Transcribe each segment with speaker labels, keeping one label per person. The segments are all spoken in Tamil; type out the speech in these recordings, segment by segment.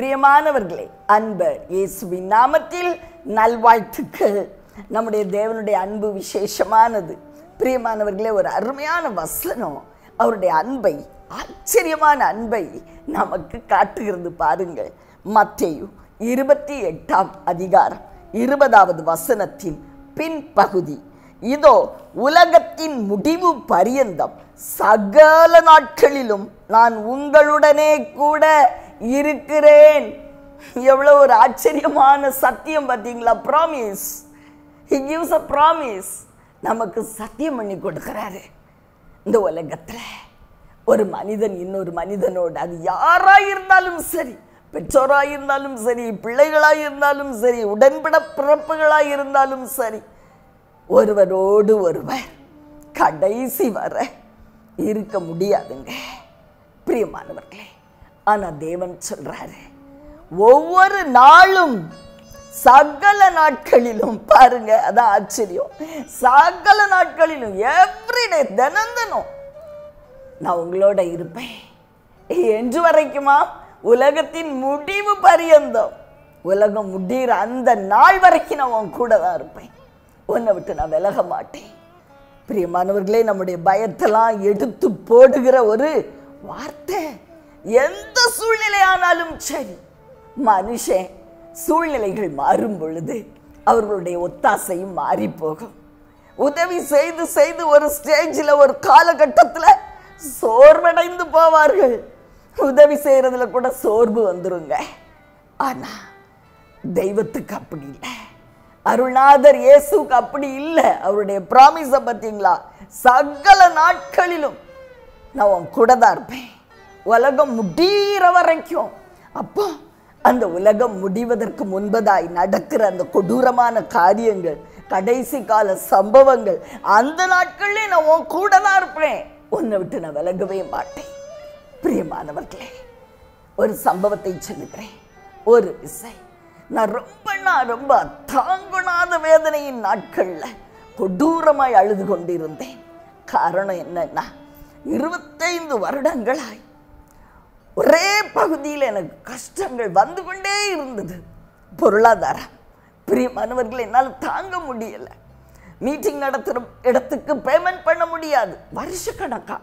Speaker 1: பிரியமானவர்களே அன்பர் இயேசுவின் நாமத்தில் நல்வாழ்த்துக்கள் நம்முடைய தேவனுடைய அன்பு விசேஷமானது பிரியமானவர்களே ஒரு அருமையான வசனம் அவருடைய அன்பை ஆச்சரியமான அன்பை நமக்கு காட்டுகிறது பாருங்கள் மத்தேயு இருபத்தி எட்டாம் அதிகாரம் இருபதாவது வசனத்தின் பின்பகுதி இதோ உலகத்தின் முடிவு பரியந்தம் சகல நாட்களிலும் நான் உங்களுடனே கூட இருக்கிறேன் எவ்வளவு ஒரு ஆச்சரியமான சத்தியம் பார்த்தீங்களா promise he gives a promise நமக்கு சத்தியம் பண்ணி கொடுக்கிறாரு இந்த உலகத்துல ஒரு மனிதன் இன்னொரு மனிதனோடு அது யாராக இருந்தாலும் சரி பெற்றோராக இருந்தாலும் சரி பிள்ளைகளாக இருந்தாலும் சரி உடன்பட பிறப்புகளாக இருந்தாலும் சரி ஒருவரோடு ஒருவர் கடைசி வர இருக்க முடியாதுங்க பிரியமானவர்களே ஆனா தேவன் சொல்றாரு ஒவ்வொரு நாளும் சகல நாட்களிலும் பாருங்க அதான் ஆச்சரியம் சகல நாட்களிலும் எவ்ரிடே தினம் தினம் நான் உங்களோட இருப்பேன் என்று வரைக்குமா உலகத்தின் முடிவு பரியந்தம் உலகம் முடிகிற அந்த நாள் வரைக்கும் நான் உன் கூட தான் இருப்பேன் உன்னை விட்டு நான் விலக மாட்டேன் பிரியமானவர்களே நம்முடைய பயத்தெல்லாம் எடுத்து போடுகிற ஒரு வார்த்தை எந்த சூழ்நிலையானாலும் சரி மனுஷன் சூழ்நிலைகள் மாறும் பொழுது அவர்களுடைய ஒத்தாசையும் மாறி போகும் உதவி செய்து செய்து ஒரு ஸ்டேஜில் ஒரு காலகட்டத்தில் சோர்வடைந்து போவார்கள் உதவி செய்யறதுல கூட சோர்வு வந்துருங்க ஆனா தெய்வத்துக்கு அப்படி இல்லை அருள்நாதர் இயேசுக்கு அப்படி இல்லை அவருடைய ப்ராமிஸை பார்த்தீங்களா சகல நாட்களிலும் நான் உன் கூட தான் இருப்பேன் உலகம் முடிகிற வரைக்கும் அப்போ அந்த உலகம் முடிவதற்கு முன்பதாய் நடக்கிற அந்த கொடூரமான காரியங்கள் கடைசி கால சம்பவங்கள் அந்த நாட்கள்ல நான் உன் கூட தான் இருப்பேன் உன்னை விட்டு நான் விலகவே மாட்டேன் பிரியமானவர்களே ஒரு சம்பவத்தை சொல்லுகிறேன் ஒரு விசை நான் ரொம்ப நான் ரொம்ப தாங்குணாத வேதனையின் நாட்கள்ல கொடூரமாய் அழுது கொண்டிருந்தேன் காரணம் என்னன்னா இருபத்தைந்து வருடங்களாய் ஒரே பகுதியில் எனக்கு கஷ்டங்கள் வந்து கொண்டே இருந்தது பொருளாதாரம் பிரியமானவர்கள் என்னால் தாங்க முடியல மீட்டிங் நடத்துகிற இடத்துக்கு பேமெண்ட் பண்ண முடியாது வருஷக்கணக்கா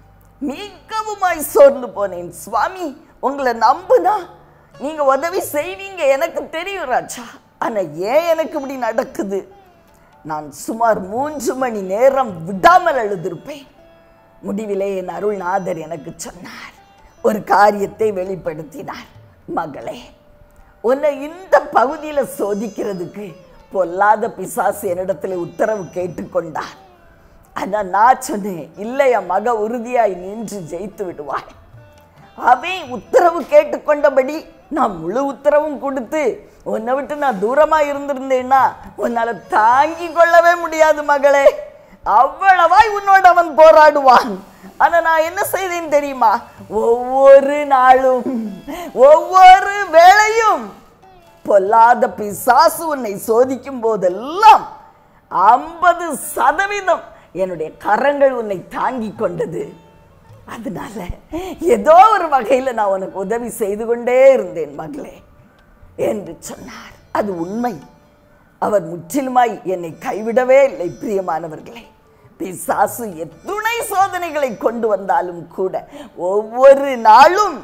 Speaker 1: மிகவுமாய் சோர்ந்து போனேன் சுவாமி உங்களை நம்புனா நீங்க உதவி செய்வீங்க எனக்கு தெரியும் ராஜா ஆனா ஏன் எனக்கு இப்படி நடக்குது நான் சுமார் மூன்று மணி நேரம் விடாமல் எழுதிருப்பேன் முடிவிலே என் அருள்நாதர் எனக்கு சொன்னார் ஒரு காரியத்தை வெளிப்படுத்தினார் மகளே உன்னை இந்த பகுதியில் சோதிக்கிறதுக்கு பொல்லாத பிசாசு என்னிடத்துல உத்தரவு கேட்டுக்கொண்டார் ஆனா நான் சொன்னேன் இல்லை என் மக உறுதியாய் நின்று ஜெயித்து விடுவாய் அவன் உத்தரவு கேட்டுக்கொண்டபடி நான் முழு உத்தரவும் கொடுத்து உன்னை விட்டு நான் தூரமா இருந்திருந்தேன்னா உன்னால தாங்கி கொள்ளவே முடியாது மகளே அவ்வளவாய் உன்னோட அவன் போராடுவான் ஆனா நான் என்ன செய்தேன் தெரியுமா ஒவ்வொரு நாளும் ஒவ்வொரு வேளையும் பொல்லாத பிசாசு உன்னை சோதிக்கும் போதெல்லாம் ஐம்பது சதவீதம் என்னுடைய கரங்கள் உன்னை தாங்கி கொண்டது அதனால ஏதோ ஒரு வகையில் நான் உனக்கு உதவி செய்து கொண்டே இருந்தேன் மகளே என்று சொன்னார் அது உண்மை அவர் முற்றிலுமாய் என்னை கைவிடவே இல்லை பிரியமானவர்களே பிசாசு எத்துணை சோதனைகளை கொண்டு வந்தாலும் கூட ஒவ்வொரு நாளும்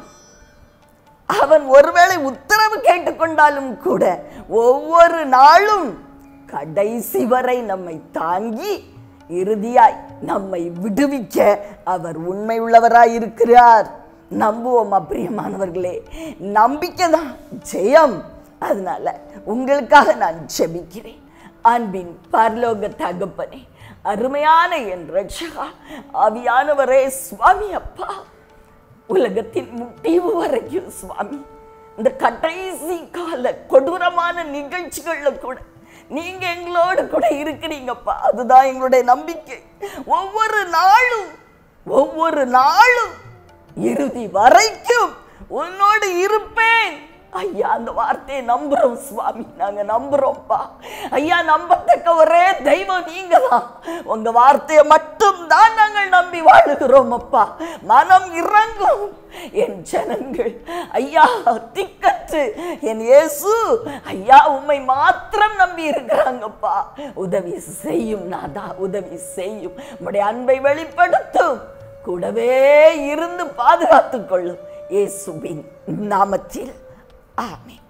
Speaker 1: அவன் ஒருவேளை உத்தரவு கேட்டுக்கொண்டாலும் கூட ஒவ்வொரு நாளும் கடைசி வரை நம்மை தாங்கி இறுதியாய் நம்மை விடுவிக்க அவர் உண்மை உள்ளவராய் இருக்கிறார் நம்புவோம் பிரியமானவர்களே நம்பிக்கை தான் ஜெயம் அதனால உங்களுக்காக நான் ஜெபிக்கிறேன் அன்பின் பரலோக தகப்பனே அருமையான என் ரட்சகா ஆவியானவரே சுவாமி அப்பா உலகத்தின் முடிவு வரைக்கும் சுவாமி இந்த கடைசி கால கொடூரமான நிகழ்ச்சிகள்ல கூட நீங்க எங்களோடு கூட இருக்கிறீங்கப்பா அதுதான் எங்களுடைய நம்பிக்கை ஒவ்வொரு நாளும் ஒவ்வொரு நாளும் இறுதி வரைக்கும் உன்னோடு இருப்பேன் ஐயா அந்த வார்த்தையை நம்புறோம் சுவாமி நாங்க நம்புறோம்ப்பா ஐயா நம்பத்தக்க ஒரே தெய்வம் நீங்க தான் உங்க வார்த்தையை மட்டும் தான் நாங்கள் நம்பி வாழுகிறோம் அப்பா மனம் இறங்கும் என் ஜனங்கள் ஐயா திக்கற்று என் இயேசு ஐயா உம்மை மாத்திரம் நம்பி இருக்கிறாங்கப்பா உதவி செய்யும் நாதா உதவி செய்யும் உம்முடைய அன்பை வெளிப்படுத்தும் கூடவே இருந்து பாதுகாத்துக் கொள்ளும் இயேசுவின் நாமத்தில் ஆமென்